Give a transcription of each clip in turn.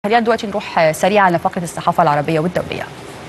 خلينا دلوقتي نروح سريعا لفقره الصحافه العربيه والدوليه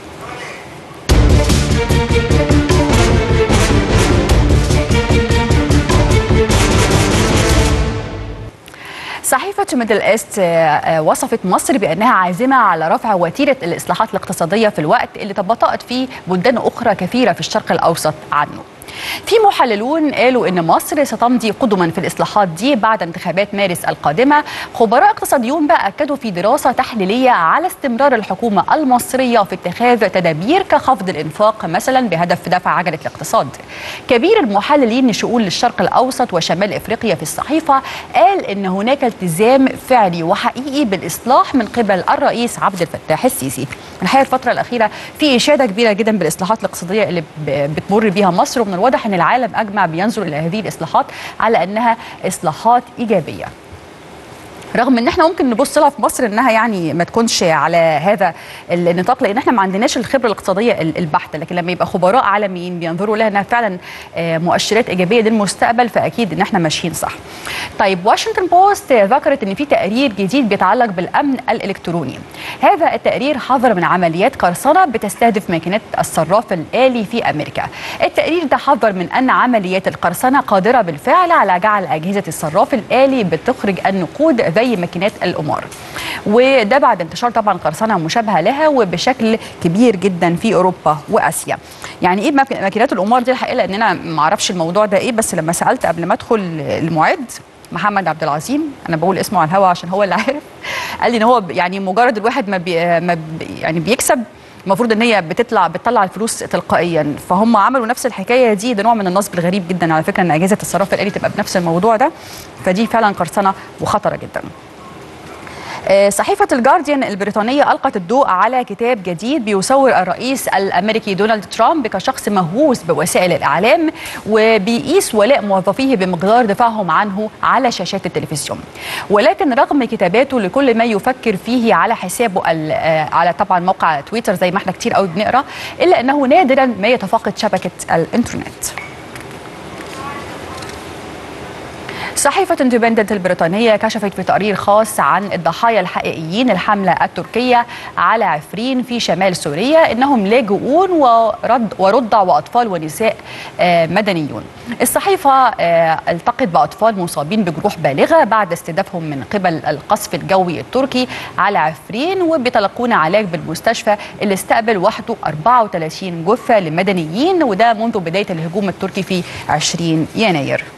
صحيفة ميدل ايست وصفت مصر بأنها عازمة على رفع وتيرة الإصلاحات الاقتصادية في الوقت اللي تباطأت فيه بلدان أخرى كثيرة في الشرق الأوسط عنه في محللون قالوا ان مصر ستمضي قدما في الاصلاحات دي بعد انتخابات مارس القادمه خبراء اقتصاديون بقى اكدوا في دراسه تحليليه على استمرار الحكومه المصريه في اتخاذ تدابير كخفض الانفاق مثلا بهدف دفع عجله الاقتصاد كبير المحللين لشؤون الشرق الاوسط وشمال افريقيا في الصحيفه قال ان هناك التزام فعلي وحقيقي بالاصلاح من قبل الرئيس عبد الفتاح السيسي الحقيقه الفتره الاخيره في اشاده كبيره جدا بالاصلاحات الاقتصاديه اللي بتمر بيها مصر ومن الواضح ان العالم اجمع بينظر الى هذه الاصلاحات على انها اصلاحات ايجابيه رغم ان احنا ممكن نبص لها في مصر انها يعني ما تكونش على هذا النطاق لان احنا ما عندناش الخبره الاقتصاديه البحته لكن لما يبقى خبراء عالميين بينظروا لها انها فعلا مؤشرات ايجابيه للمستقبل فاكيد ان احنا ماشيين صح. طيب واشنطن بوست ذكرت ان في تقرير جديد بيتعلق بالامن الالكتروني. هذا التقرير حذر من عمليات قرصنه بتستهدف ماكينات الصراف الالي في امريكا. التقرير ده حذر من ان عمليات القرصنه قادره بالفعل على جعل اجهزه الصراف الالي بتخرج النقود زي ماكينات القمار وده بعد انتشار طبعا قرصنه مشابهه لها وبشكل كبير جدا في اوروبا واسيا يعني ايه ماكينات القمار دي الحقيقه لان انا ما اعرفش الموضوع ده ايه بس لما سالت قبل ما ادخل المعد محمد عبد العظيم انا بقول اسمه على الهوا عشان هو اللي عارف قال لي ان هو يعني مجرد الواحد ما, بي ما بي يعني بيكسب المفروض ان هي بتطلع بتطلع الفلوس تلقائيا فهم عملوا نفس الحكايه دي ده نوع من النصب الغريب جدا على فكره ان اجهزه الصراف الالي تبقى بنفس الموضوع ده فدي فعلا قرصنه وخطره جدا صحيفة الجارديان البريطانية ألقت الضوء على كتاب جديد بيصور الرئيس الأمريكي دونالد ترامب كشخص مهووس بوسائل الإعلام وبيقيس ولاء موظفيه بمقدار دفاعهم عنه على شاشات التلفزيون ولكن رغم كتاباته لكل ما يفكر فيه على حسابه على طبعا موقع تويتر زي ما احنا كتير قوي بنقرا إلا أنه نادرا ما يتفقد شبكة الإنترنت صحيفة اندبندنت البريطانية كشفت في تقرير خاص عن الضحايا الحقيقيين الحملة التركية على عفرين في شمال سوريا إنهم لاجئون ورد ورضع وأطفال ونساء مدنيون الصحيفة التقت بأطفال مصابين بجروح بالغة بعد استهدافهم من قبل القصف الجوي التركي على عفرين وبيتلقون علاج بالمستشفى اللي استقبل وحده 34 جثة لمدنيين وده منذ بداية الهجوم التركي في 20 يناير